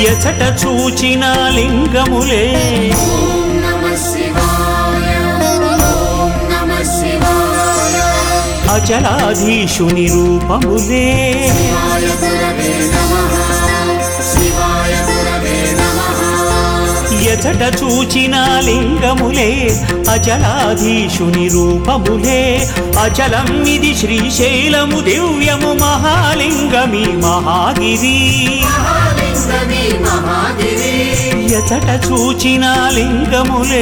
ఎచట చూచిన లింగములే ఓం నమః శివాయ ఓం నమః శివాయ అచలాధీశుని రూపములే శివాయ గురవే నమః శివాయ గురవే నమః ఎచట చూచిన లింగములే అచలాధీశుని రూపములే అచలం ఇది శ్రీశైలము దివ్యము మహాలింగమి మహాగిరి మహాలింగమే మహాగిరి ఎచట చూచిన లింగములే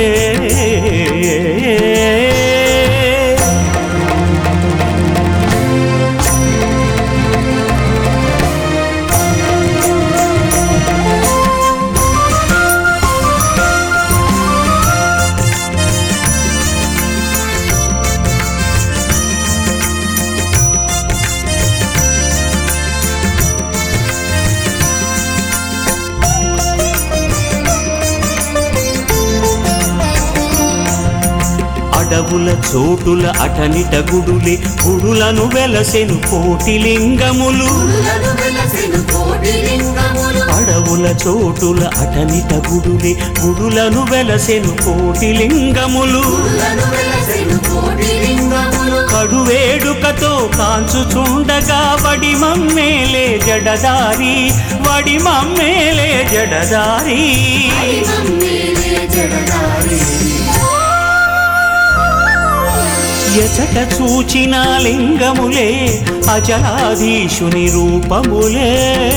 అడవుల చోటుల అటనిట గుడులే గుడులను వెలసెను కోటి లింగములు గురులను వెలసెను కోటి లింగములు అడవుల చోటుల అటనిట గుడులే గుడులను వెలసెను కోటి లింగములు గురులను వెలసెను కోటి లింగములు కడువేడుకతో కాంచుచుండగా వడి మమ్మేలే జడదారి వడి మమ్మేలే జడదారి హరి మమ్మీలే జడదారి ఎచట చూచిన లింగములే అజలాధీశుని రూపములే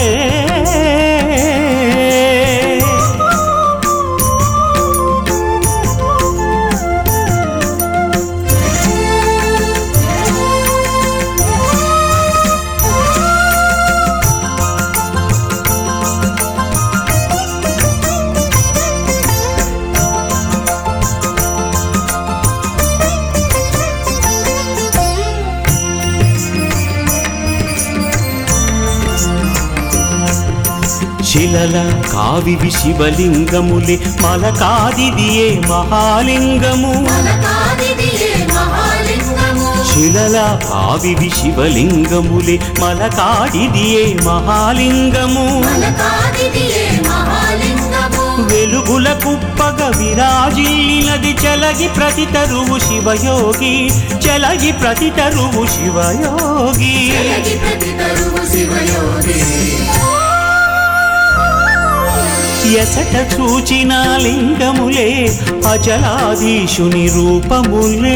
శిలల కావివి శివలింగములే మలకాదిదియే మహాలింగము మలకాదిదియే మహాలింగము శిలల కావివి శివలింగములే మలకాడిదియే మహాలింగము మలకాదిదియే మహాలింగము వెలుగుల కుప్పగ విరాజిల్లినది చలగి ప్రతి తరువు శివయోగి చలగి ప్రతి తరువు శివయోగి జలగి ప్రతి తరువు శివయోగి ఎసట చూచిన లింగములే అచలాధీశుని రూపములే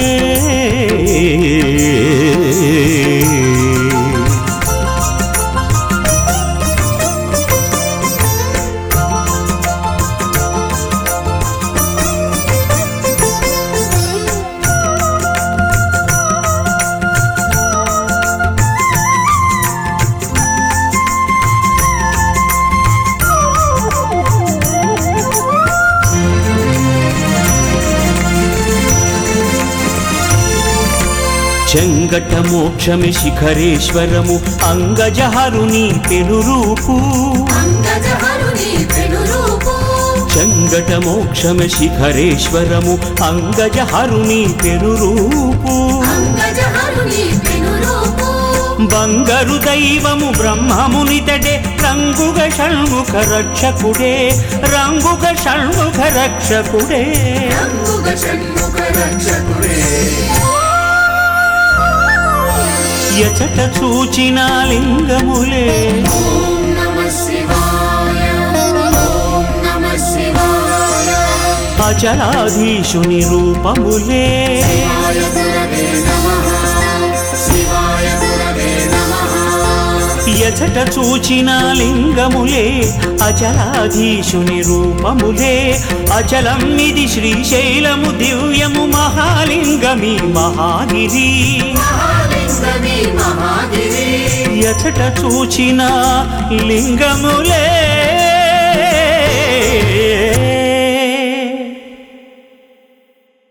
చెంగట మోక్షమి శిఖరేశ్వరము అంగజహరుని పెనురూపు అంగజహరుని పెనురూపు చెంగట మోక్షమి శిఖరేశ్వరము అంగజహరుని పెనురూపు అంగజహరుని పెనురూపు బంగారు దైవము బ్రహ్మమునితడే రంగుగ షణ్ముఖ రక్షకుడే రంగుగ షణ్ముఖ రక్షకుడే రంగుగ షణ్ముఖ రక్షకుడే ఎచట చూచిన లింగములే ఓం నమః శివాయ ఓం నమః శివాయ అచలాధీశుని రూపములే శివాయ గురవే నమః శివాయ గురవే నమః ఎచట చూచిన లింగములే అచలాధీశుని రూపములే అచలం ఇది శ్రీశైలము దివ్యము మహాలింగమి మహాగిరి మహాలింగమే మహాగిరి ఎచట చూచిన లింగములే